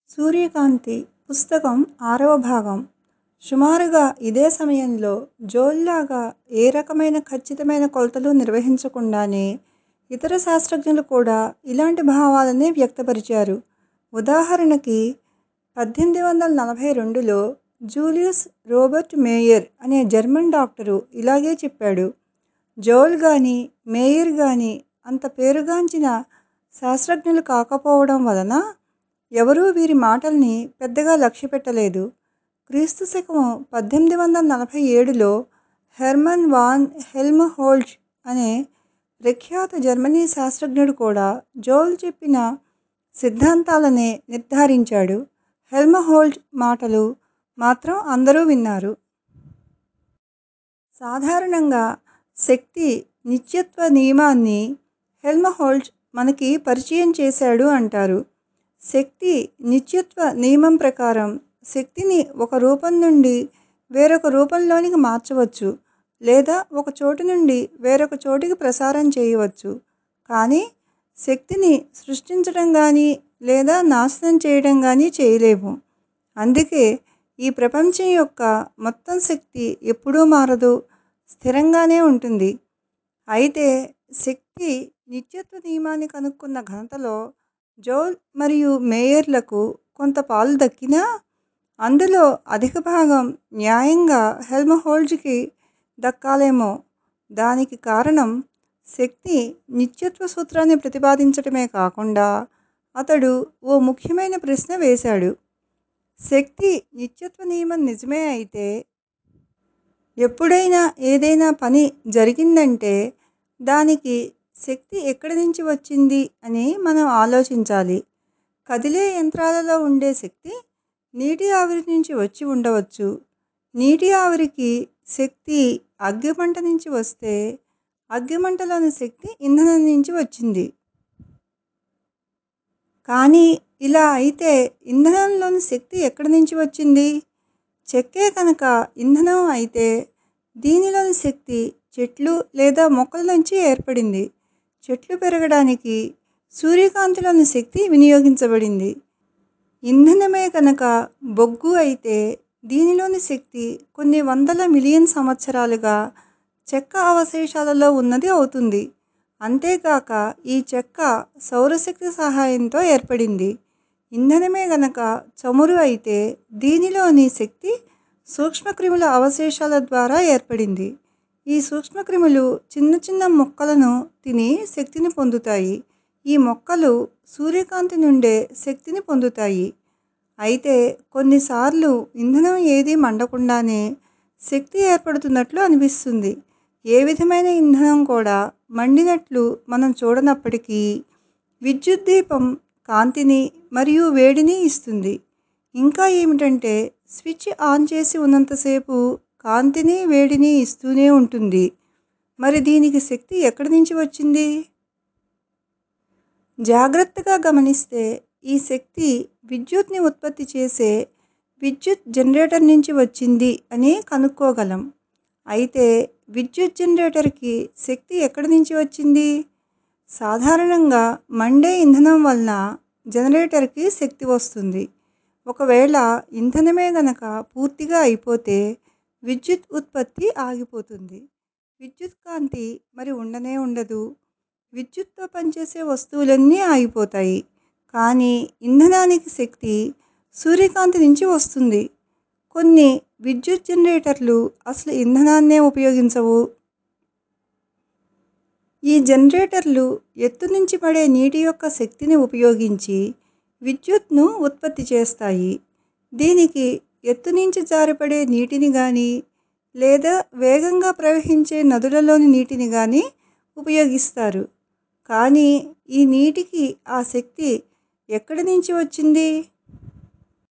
సూర్యకాంతి పుస్తకం ఆరవ భాగం సుమారుగా ఇదే సమయంలో జోల్లాగా ఏ రకమైన ఖచ్చితమైన కొలతలు నిర్వహించకుండానే ఇతర శాస్త్రజ్ఞులు కూడా ఇలాంటి భావాలనే వ్యక్తపరిచారు ఉదాహరణకి పద్దెనిమిది వందల నలభై రెండులో జూలియస్ రోబర్ట్ మేయర్ అనే జర్మన్ డాక్టరు ఇలాగే చెప్పాడు జౌల్ గాని మేయర్ గాని అంత పేరుగాంచిన శాస్త్రజ్ఞులు కాకపోవడం వలన ఎవరూ వీరి మాటల్ని పెద్దగా లక్ష్యపెట్టలేదు క్రీస్తు శకం పద్దెనిమిది వందల నలభై ఏడులో హెర్మన్ వాన్ హెల్మ్హోల్ట్జ్ అనే ప్రఖ్యాత జర్మనీ శాస్త్రజ్ఞుడు కూడా జౌల్ చెప్పిన సిద్ధాంతాలనే నిర్ధారించాడు హెల్మ్హోల్ట్జ్ మాటలు మాత్రం అందరూ విన్నారు సాధారణంగా శక్తి నిత్యత్వ నియమాన్ని హెల్మ్హోల్ట్జ్ మనకి పరిచయం చేశాడు అంటారు శక్తి నిత్యత్వ నియమం ప్రకారం శక్తిని ఒక రూపం నుండి వేరొక రూపంలోనికి మార్చవచ్చు లేదా ఒక చోటు నుండి వేరొక చోటికి ప్రసారం చేయవచ్చు కానీ శక్తిని సృష్టించడం కానీ లేదా నాశనం చేయడం కానీ చేయలేము అందుకే ఈ ప్రపంచం యొక్క మొత్తం శక్తి ఎప్పుడూ మారదు స్థిరంగానే ఉంటుంది అయితే శక్తి నిత్యత్వ నియమాన్ని కనుక్కున్న ఘనతలో జౌల్ మరియు మేయర్లకు కొంత పాలు దక్కినా అందులో అధిక భాగం న్యాయంగా హెల్మ్హోల్ట్జ్కి దక్కాలేమో దానికి కారణం శక్తి నిత్యత్వ సూత్రాన్ని ప్రతిపాదించటమే కాకుండా అతడు ఓ ముఖ్యమైన ప్రశ్న వేశాడు శక్తి నిత్యత్వ నియమం నిజమే అయితే ఎప్పుడైనా ఏదైనా పని జరిగిందంటే దానికి శక్తి ఎక్కడి నుంచి వచ్చింది అని మనం ఆలోచించాలి కదిలే యంత్రాలలో ఉండే శక్తి నీటి ఆవిరి నుంచి వచ్చి ఉండవచ్చు నీటి ఆవిరికి శక్తి అగ్గిమంట నుంచి వస్తే అగ్గిమంటలోని శక్తి ఇంధనం నుంచి వచ్చింది కానీ ఇలా అయితే ఇంధనంలోని శక్తి ఎక్కడి నుంచి వచ్చింది చెక్కే కనుక ఇంధనం అయితే దీనిలోని శక్తి చెట్లు లేదా మొక్కల నుంచి ఏర్పడింది చెట్లు పెరగడానికి సూర్యకాంతిలోని శక్తి వినియోగించబడింది ఇంధనమే కనుక బొగ్గు అయితే దీనిలోని శక్తి కొన్ని వందల మిలియన్ సంవత్సరాలుగా చెక్క అవశేషాలలో ఉన్నది అవుతుంది అంతేకాక ఈ చెక్క సౌరశక్తి సహాయంతో ఏర్పడింది ఇంధనమే గనక చమురు అయితే దీనిలోని శక్తి సూక్ష్మక్రిముల అవశేషాల ద్వారా ఏర్పడింది ఈ సూక్ష్మక్రిములు చిన్న చిన్న మొక్కలను తిని శక్తిని పొందుతాయి ఈ మొక్కలు సూర్యకాంతి నుండే శక్తిని పొందుతాయి అయితే కొన్నిసార్లు ఇంధనం ఏదీ మండకుండానే శక్తి ఏర్పడుతున్నట్లు అనిపిస్తుంది ఏ విధమైన ఇంధనం కూడా మండినట్లు మనం చూడనప్పటికీ విద్యుత్ దీపం కాంతిని మరియు వేడిని ఇస్తుంది ఇంకా ఏమిటంటే స్విచ్ ఆన్ చేసి ఉన్నంతసేపు కాంతిని వేడిని ఇస్తూనే ఉంటుంది మరి దీనికి శక్తి ఎక్కడి నుంచి వచ్చింది జాగ్రత్తగా గమనిస్తే ఈ శక్తి విద్యుత్ని ఉత్పత్తి చేసే విద్యుత్ జనరేటర్ నుంచి వచ్చింది అని కనుక్కోగలం అయితే విద్యుత్ జనరేటర్కి శక్తి ఎక్కడి నుంచి వచ్చింది సాధారణంగా మండే ఇంధనం వలన జనరేటర్కి శక్తి వస్తుంది ఒకవేళ ఇంధనమే గనక పూర్తిగా అయిపోతే విద్యుత్ ఉత్పత్తి ఆగిపోతుంది విద్యుత్ కాంతి మరి ఉండనే ఉండదు విద్యుత్తో పనిచేసే వస్తువులన్నీ ఆగిపోతాయి కానీ ఇంధనానికి శక్తి సూర్యకాంతి నుంచి వస్తుంది కొన్ని విద్యుత్ జనరేటర్లు అసలు ఇంధనాన్నే ఉపయోగించవు ఈ జనరేటర్లు ఎత్తు నుంచి పడే నీటి యొక్క శక్తిని ఉపయోగించి విద్యుత్ను ఉత్పత్తి చేస్తాయి దీనికి ఎత్తు నుంచి జారిపడే నీటిని కానీ లేదా వేగంగా ప్రవహించే నదులలోని నీటిని కానీ ఉపయోగిస్తారు కానీ ఈ నీటికి ఆ శక్తి ఎక్కడి నుంచి వచ్చింది